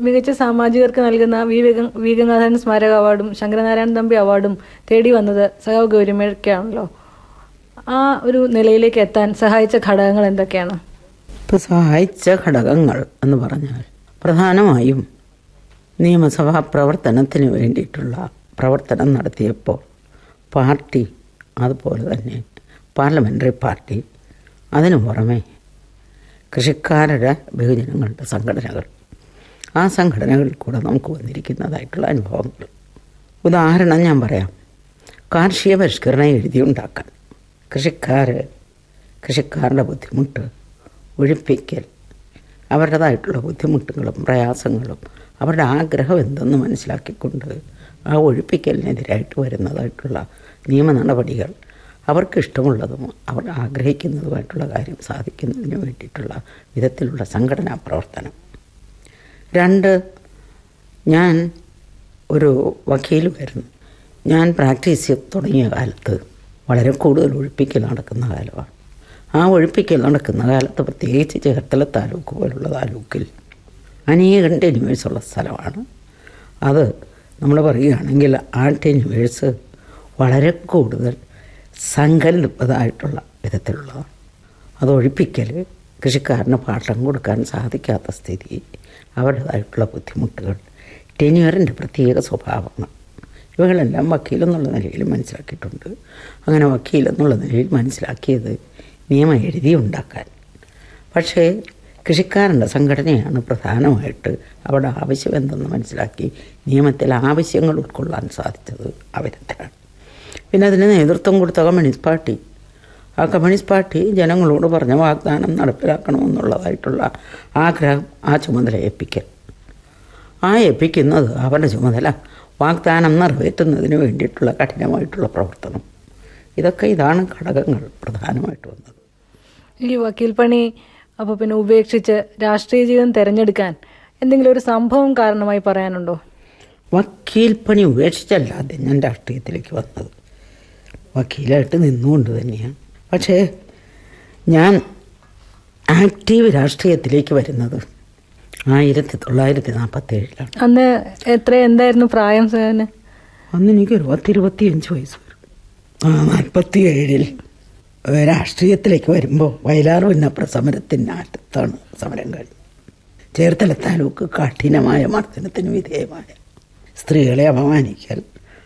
മികച്ച സാമാജികർക്ക് നൽകുന്ന വി വിക- വി ഗംഗാധരൻ സ്മാരക അവാർഡും ശങ്കരനാരായണൻ തമ്പി അവാർഡും തേടി വന്നത് സഖാവ് ഗൗരിമയ്ക്കാണല്ലോ ആ ഒരു നിലയിലേക്ക് എത്താൻ സഹായിച്ച ഘടകങ്ങൾ എന്തൊക്കെയാണ് ഇപ്പോൾ സഹായിച്ച ഘടകങ്ങൾ എന്ന് പറഞ്ഞാൽ പ്രധാനമായും നിയമസഭാ പ്രവർത്തനത്തിന് വേണ്ടിയിട്ടുള്ള പ്രവർത്തനം നടത്തിയപ്പോൾ പാർട്ടി അതുപോലെ തന്നെ പാർലമെൻ്ററി പാർട്ടി അതിനു പുറമെ കൃഷിക്കാരുടെ ബഹുജനങ്ങളുടെ സംഘടനകൾ ആ സംഘടനകളിൽ കൂടെ നമുക്ക് വന്നിരിക്കുന്നതായിട്ടുള്ള അനുഭവങ്ങൾ ഉദാഹരണം ഞാൻ പറയാം കാർഷിക പരിഷ്കരണം എഴുതിയുണ്ടാക്കാൻ കൃഷിക്കാർ കൃഷിക്കാരുടെ ബുദ്ധിമുട്ട് ഒഴിപ്പിക്കൽ അവരുടേതായിട്ടുള്ള ബുദ്ധിമുട്ടുകളും പ്രയാസങ്ങളും അവരുടെ ആഗ്രഹം എന്തെന്ന് മനസ്സിലാക്കിക്കൊണ്ട് ആ ഒഴിപ്പിക്കലിനെതിരായിട്ട് വരുന്നതായിട്ടുള്ള നിയമ നടപടികൾ അവർക്ക് ഇഷ്ടമുള്ളതും അവർ ആഗ്രഹിക്കുന്നതുമായിട്ടുള്ള കാര്യം സാധിക്കുന്നതിന് വേണ്ടിയിട്ടുള്ള വിധത്തിലുള്ള സംഘടനാ പ്രവർത്തനം രണ്ട് ഞാൻ ഒരു വക്കീലുമായിരുന്നു ഞാൻ പ്രാക്ടീസ് ചെയ്ത് തുടങ്ങിയ കാലത്ത് വളരെ കൂടുതൽ ഒഴിപ്പിക്കൽ നടക്കുന്ന കാലമാണ് ആ ഒഴിപ്പിക്കൽ നടക്കുന്ന കാലത്ത് പ്രത്യേകിച്ച് ചേർത്തല താലൂക്ക് പോലുള്ള താലൂക്കിൽ അനേകം ടെന്യൂവേഴ്സ് ഉള്ള സ്ഥലമാണ് അത് നമ്മൾ പറയുകയാണെങ്കിൽ ആ ടെന്യൂവേഴ്സ് വളരെ കൂടുതൽ സങ്കല്പതായിട്ടുള്ള വിധത്തിലുള്ളതാണ് അത് ഒഴിപ്പിക്കൽ കൃഷിക്കാരന് പാട്ടം കൊടുക്കാൻ സാധിക്കാത്ത സ്ഥിതി അവരുടേതായിട്ടുള്ള ബുദ്ധിമുട്ടുകൾ ടെന്യൂറിൻ്റെ പ്രത്യേക സ്വഭാവങ്ങൾ ഇവകളെല്ലാം വക്കീൽ എന്നുള്ള നിലയിൽ മനസ്സിലാക്കിയിട്ടുണ്ട് അങ്ങനെ വക്കീൽ എന്നുള്ള നിലയിൽ മനസ്സിലാക്കിയത് നിയമം എഴുതി ഉണ്ടാക്കാൻ പക്ഷേ കൃഷിക്കാരൻ്റെ സംഘടനയാണ് പ്രധാനമായിട്ട് അവിടെ ആവശ്യം എന്തെന്ന് മനസ്സിലാക്കി നിയമത്തിൽ ആവശ്യങ്ങൾ ഉൾക്കൊള്ളാൻ സാധിച്ചത് ആ വിധത്തിലാണ് പിന്നെ അതിന് നേതൃത്വം കൊടുത്ത കമ്മ്യൂണിസ്റ്റ് പാർട്ടി ആ കമ്മ്യൂണിസ്റ്റ് പാർട്ടി ജനങ്ങളോട് പറഞ്ഞ വാഗ്ദാനം നടപ്പിലാക്കണമെന്നുള്ളതായിട്ടുള്ള ആഗ്രഹം ആ ചുമതല ഏൽപ്പിക്കൽ ആ ഏൽപ്പിക്കുന്നത് അവരുടെ ചുമതല വാഗ്ദാനം നിറവേറ്റുന്നതിന് വേണ്ടിയിട്ടുള്ള കഠിനമായിട്ടുള്ള പ്രവർത്തനം ഇതൊക്കെ ഇതാണ് ഘടകങ്ങൾ പ്രധാനമായിട്ട് വന്നത് ഈ വക്കീൽ പണി അപ്പോൾ പിന്നെ ഉപേക്ഷിച്ച് രാഷ്ട്രീയ ജീവിതം തിരഞ്ഞെടുക്കാൻ എന്തെങ്കിലും ഒരു സംഭവം കാരണമായി പറയാനുണ്ടോ വക്കീൽ പണി ഉപേക്ഷിച്ചല്ല ആദ്യം ഞാൻ രാഷ്ട്രീയത്തിലേക്ക് വന്നത് വക്കീലായിട്ട് നിന്നുകൊണ്ട് തന്നെയാണ് പക്ഷേ ഞാൻ ആക്റ്റീവ് രാഷ്ട്രീയത്തിലേക്ക് വരുന്നത് ആയിരത്തി തൊള്ളായിരത്തി നാൽപ്പത്തി ഏഴിലാണ് അന്ന് എത്ര എന്തായിരുന്നു പ്രായം സേവന് അന്ന് എനിക്കൊരു പത്തിരുപത്തിയഞ്ച് വയസ്സ് വരും ആ നാൽപ്പത്തി ഏഴിൽ രാഷ്ട്രീയത്തിലേക്ക് വരുമ്പോൾ വയലാർ ഉന്നപ്ര സമരത്തിൻ്റെ അടുത്താണ് സമരം കഴിഞ്ഞത് ചേർത്തല താലൂക്ക് കഠിനമായ മർദ്ദനത്തിന് വിധേയമായ സ്ത്രീകളെ അപമാനിക്കൽ